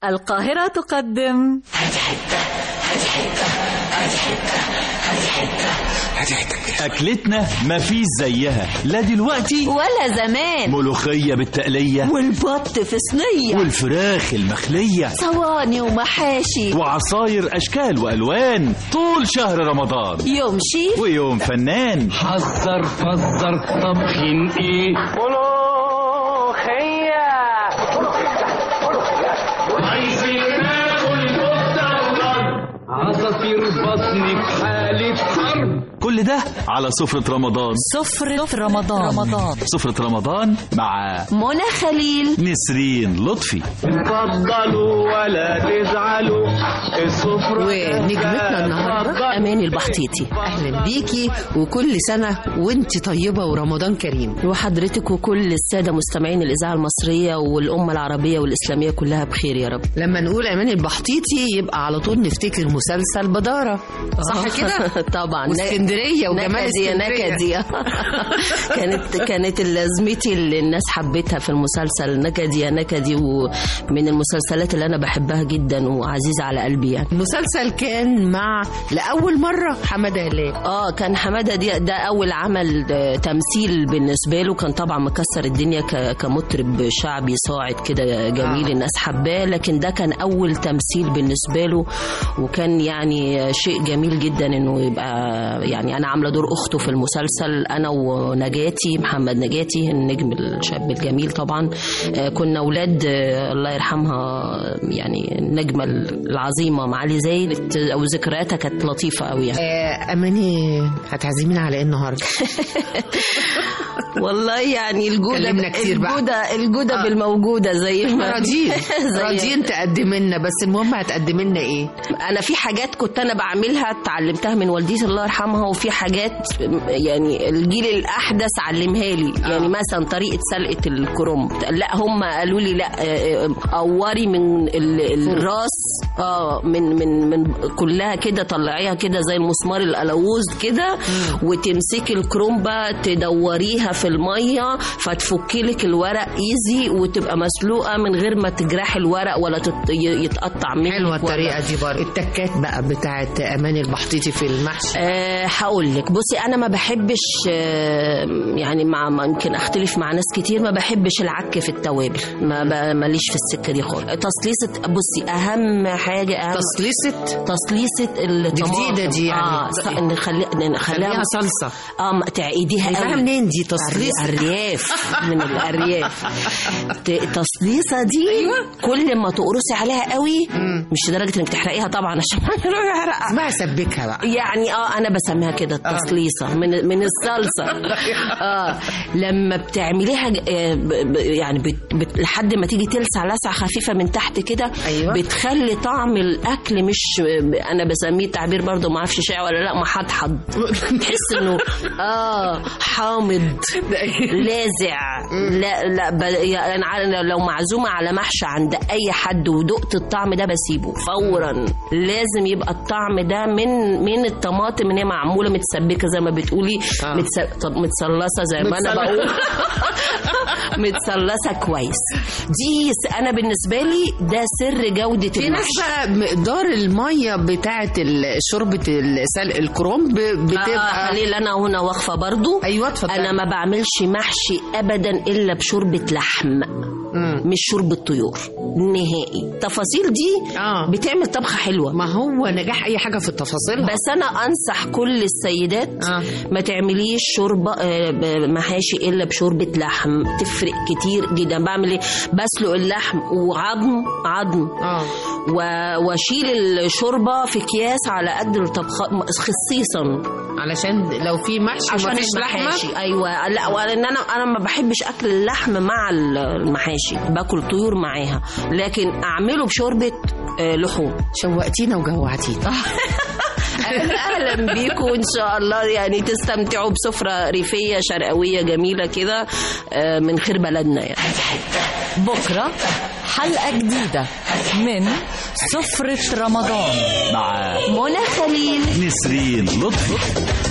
القاهرة تقدم أكلتنا مفيش زيها لا دلوقتي ولا زمان ملوخية بالتقلية والبط في صينية والفراخ المخلية صواني ومحاشي وعصاير أشكال وألوان طول شهر رمضان يوم شيف ويوم فنان حذر فزر طبخين ايه عايزين ناكل كفتة وضرب عصافير بطني في حالة حرب كل ده على سفرة رمضان سفرة رمضان رمضان سفرة رمضان مع منى خليل نسرين لطفي اتفضلوا ولا تزعلوا السفرة ونجمتنا النهارده اماني البحطيطي اهلا بيكي وكل سنه وانت طيبه ورمضان كريم وحضرتك وكل السادة مستمعين الإذاعة المصرية والأمة العربية والإسلامية كلها بخير يا رب لما نقول اماني البحطيطي يبقى على طول نفتكر مسلسل بداره صح كده طبعا واسكندريه وجمال نكدي اسكندريه نكدي كانت كانت لازمتي اللي الناس حبتها في المسلسل نكدي يا نكدي ومن المسلسلات اللي أنا بحبها جدا وعزيزة على قلبي يعني المسلسل كان مع لاول مره حماده هلال اه كان حماده دي ده اول عمل آه، تمثيل بالنسبه له كان طبعا مكسر الدنيا ك- كمطرب شعبي صاعد كده جميل آه. الناس حباه لكن ده كان اول تمثيل بالنسبه له وكان يعني شيء جميل جدا انه يبقى يعني انا عامله دور اخته في المسلسل انا ونجاتي محمد نجاتي النجم الشاب الجميل طبعا آه، كنا اولاد آه، الله يرحمها يعني النجمه العظيمه معالي زايد او ذكرياتها كانت لطيفه قوي يعني آه اماني هتعزمينا على ايه النهارده والله يعني الجودة كلمنا كتير بقى. الجودة الجودة آه. بالموجودة زي ما راضيين زي- راضيين تقدمي لنا بس المهم هتقدمي لنا ايه انا في حاجات كنت انا بعملها اتعلمتها من والدتي الله يرحمها وفي حاجات يعني الجيل الاحدث علمها لي يعني مثلا طريقه سلقه الكرنب لا هم قالوا لي لا آه، آه، قوري من ال- الراس اه من من من كلها كده طلعيها كده زي المسمار القلاووز كده وتمسكي الكرنبه تدوريها في الميه فتفكي لك الورق ايزي وتبقى مسلوقه من غير ما تجرحي الورق ولا تت- يتقطع منك حلوه ولا- الطريقه دي برضه التكات بقى بتاعت اماني البحطيطي في المحشي أه هقول لك بصي انا ما بحبش أه يعني مع ما يمكن اختلف مع ناس كتير ما بحبش العك في التوابل ما ب- ماليش في السكه دي خالص تصليصه بصي اهم حاجه اهم تصليصه تصليصه الطماطم جديدة دي يعني. اه ص- نخلي نخليها خليها صلصه اه ما تعيديها جايباها قوي منين دي تصليصه الارياف من الارياف ت- تصليصه دي كل ما تقرصي عليها قوي مش لدرجه انك تحرقيها طبعا عشان ما يروح يحرقها اسمها سبكها بقى يعني اه انا بسميها كده التصليصه من من الصلصه اه لما بتعمليها ج- آه، ب- ب- يعني بت بت لحد ما تيجي تلسع لسعه خفيفه من تحت كده أيوة. بتخلي طعم الاكل مش انا بسميه تعبير برضو ما اعرفش شائع ولا لا محضحض تحس انه اه حامض لاذع لا لا ب... يعني انا عارف لو معزومه على محشي عند اي حد ودقت الطعم ده بسيبه فورا لازم يبقى الطعم ده من من الطماطم ان هي معموله متسبكه زي ما بتقولي آه. متس... طب متصلصه زي ما انا متصلصة. بقول متصلصه كويس دي س- انا بالنسبه لي ده سر جوده في ناس المحشي بقى مقدار الميه بتاعه ال- شوربه سلق الكرنب آه بتبقى خليل انا هنا واقفه برضو ايوه اتفضل انا ما بعملش محشي ابدا الا بشوربه لحم مم. مش شوربه طيور نهائي التفاصيل دي اه بتعمل طبخه حلوه ما هو نجاح اي حاجه في التفاصيل بس انا انصح كل السيدات آه. ما تعمليش شوربه آه، ب- محاشي الا بشوربه لحم تفرق كتير جدا بعمل ايه بسلق اللحم وعظم عظم اه و- واشيل الشوربه في اكياس على قد الطبخه خصيصا علشان لو في محشي عشان ومفيش لحمه المحاشي ايوه لا وان انا انا ما بحبش اكل اللحم مع المحاشي باكل طيور معاها لكن اعمله بشوربه آه، لحوم شوقتينا وجوعتينا اهلا بيكم وان شاء الله يعني تستمتعوا بسفره ريفيه شرقويه جميله كده آه، من خير بلدنا يعني بكرة حلقة جديدة من سفرة رمضان مع منى خليل نسرين لطفي